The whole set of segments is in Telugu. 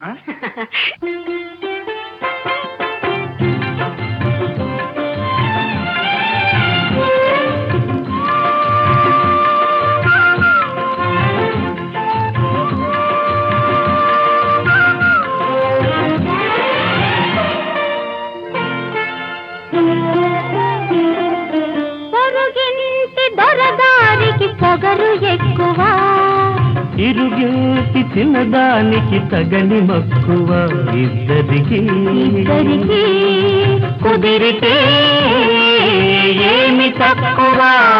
పొరుగింటి దొరగారికి పొగరు ఎక్కువ ఇరుగేటి చిన్నదానికి తగని మక్కువ ఇద్దరికి ఇద్దరికి కుదిరితే ఏమి తక్కువ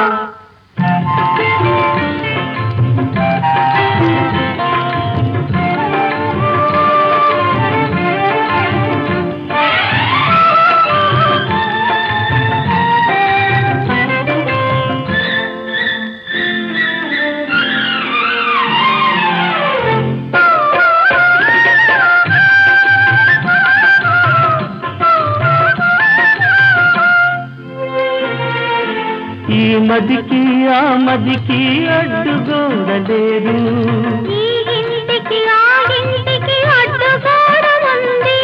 ఈ మదికి ఆ మదికి అడ్డుగోడలేరు ఈ ఇంటికి ఆ ఇంటికి అడ్డుగోడ ఉంది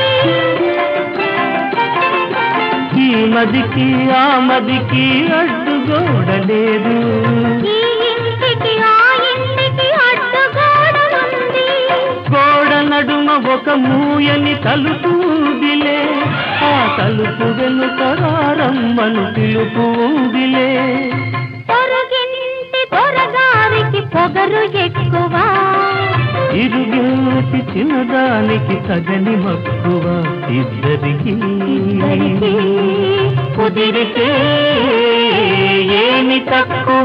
ఈ మదికి ఆ మదికి అడ్డుగోడలేరు ఈ ఇంటికి ఆ ఇంటికి అడ్డుగోడ ఉంది గోడ నడుమ ఒక మూయని తలుపు ఉందిలే ఆ తలుపు వెనుక రమ్మను పిలుపు ఉందిలే పొరుగింటి దొరగారికి పొగరు ఎక్కువ ఇరుగేటి చిన్నదానికి తగని మక్కువ ఇద్దరికి ఇద్దరికి కుదిరితే ఏమి తక్కువ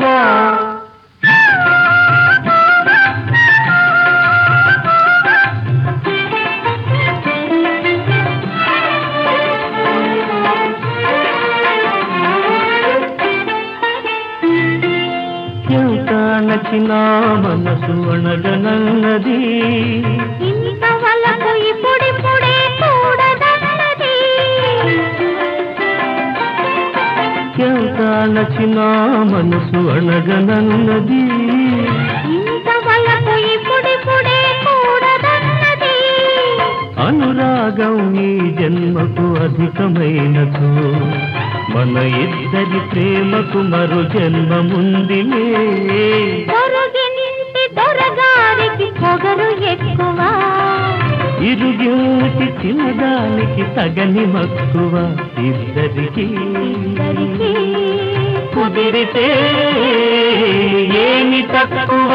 ఎంత నచ్చిన మనసు అణగనన్నది ఇంతవరకు ఇప్పుడిప్పుడే చూడదన్నది ఎంత నచ్చిన మనసు అణగనన్నది ఇంతవరకు ఇప్పుడిప్పుడే చూడదన్నది అనురాగం ఈ జన్మకు అధికమైనదు మన ఇద్దరి ప్రేమకు మరో జన్మముందిలే పొరుగింటి దొరగారికి పొగరు ఎక్కువ ఇరుగేటి చిన్నదానికి తగని మక్కువ ఇద్దరికి ఇద్దరికి కుదిరితే ఏమి తక్కువ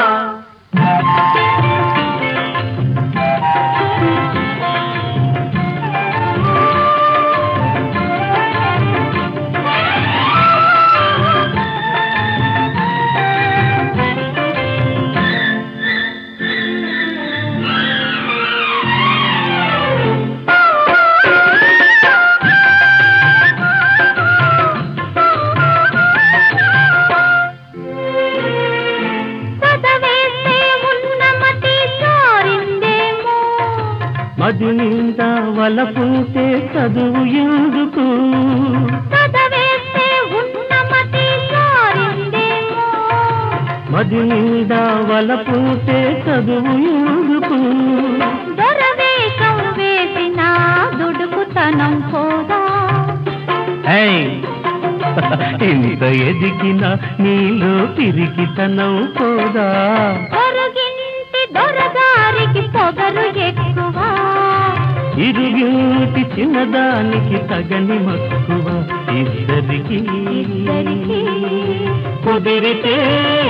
చదవేస్తే ఉన్న మతి జారిందేమో మది నిండా వలపుంటే చదువు ఎందుకు చదవేస్తే ఉన్న మతి జారిందేమో మది నిండా వలపుంటే చదువు ఎందుకు దొరవేషం వేసిన దుడుకుతనం పోదా ఏయ్! ఇంత ఎదిగిన నీలో పిరికితనం పోదా పొరుగింటి దొరగారికి పొగరు ఎక్కువ ఇరుగేటి చిన్నదానికి తగని మక్కువ ఇద్దరికి ఇద్దరికి కుదిరితే